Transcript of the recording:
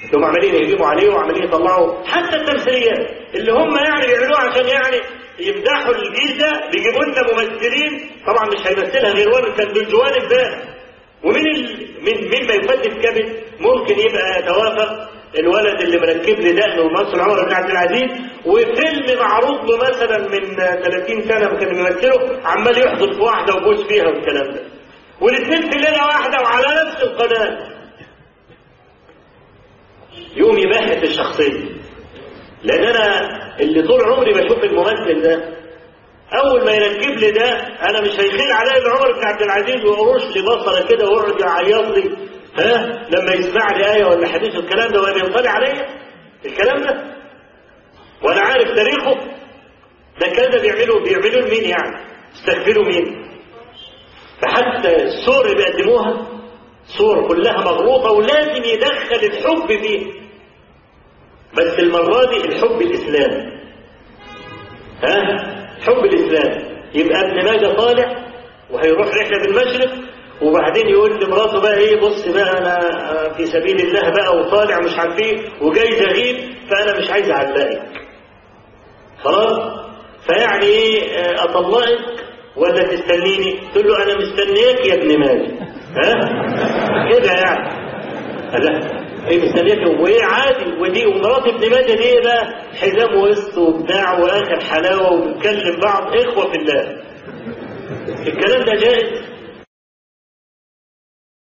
هم عمالين يهجموا عليه وعمالين يطلعوا حتى التمثيليات اللي هم يعني بيعملوها عشان يعني يمدحوا الجيل ده بيجيبوا لنا ممثلين طبعا مش هيمثلها غير ولد كان بالجوانب ده ومين ال... مين مين ما يفتت كبد ممكن يبقى يتوافق الولد اللي مركب لي دقن ومصر عمر بن عبد العزيز وفيلم معروض له مثلا من 30 سنه كان بيمثله عمال يحضر في واحده وبوس فيها والكلام ده والاثنين في ليله واحده وعلى نفس القناه يقوم يبحث الشخصيه لان انا اللي طول عمري بشوف الممثل ده اول ما يركب لي ده انا مش هيخيل عليا الا عمر بن عبد العزيز ويقرش لي بصره كده ويقعد يعيط لي ها لما يسمع لي ايه ولا حديث الكلام ده ولا ينطلع عليا الكلام ده ولا عارف تاريخه ده كذا بيعملوا بيعملوا لمين يعني استغفروا مين فحتى الصور اللي بيقدموها صور كلها مغلوطه ولازم يدخل الحب فيه بس المره دي الحب الاسلامي ها حب الاسلام يبقى ابن ماجه طالع وهيروح رحله بالمشرق وبعدين يقول لمراته بقى ايه بص بقى انا في سبيل الله بقى وطالع مش عارف ايه وجاي تغيب فانا مش عايز اعلقك خلاص فيعني ايه اطلقك ولا تستنيني تقول له انا مستنياك يا ابن ماجه ها كده يعني لا ايه مستنياك وايه عادي ودي ومرات ابن ماجه دي بقى حزام وسط وبتاع واخر حلاوه وبنتكلم بعض اخوه في الله الكلام ده جائز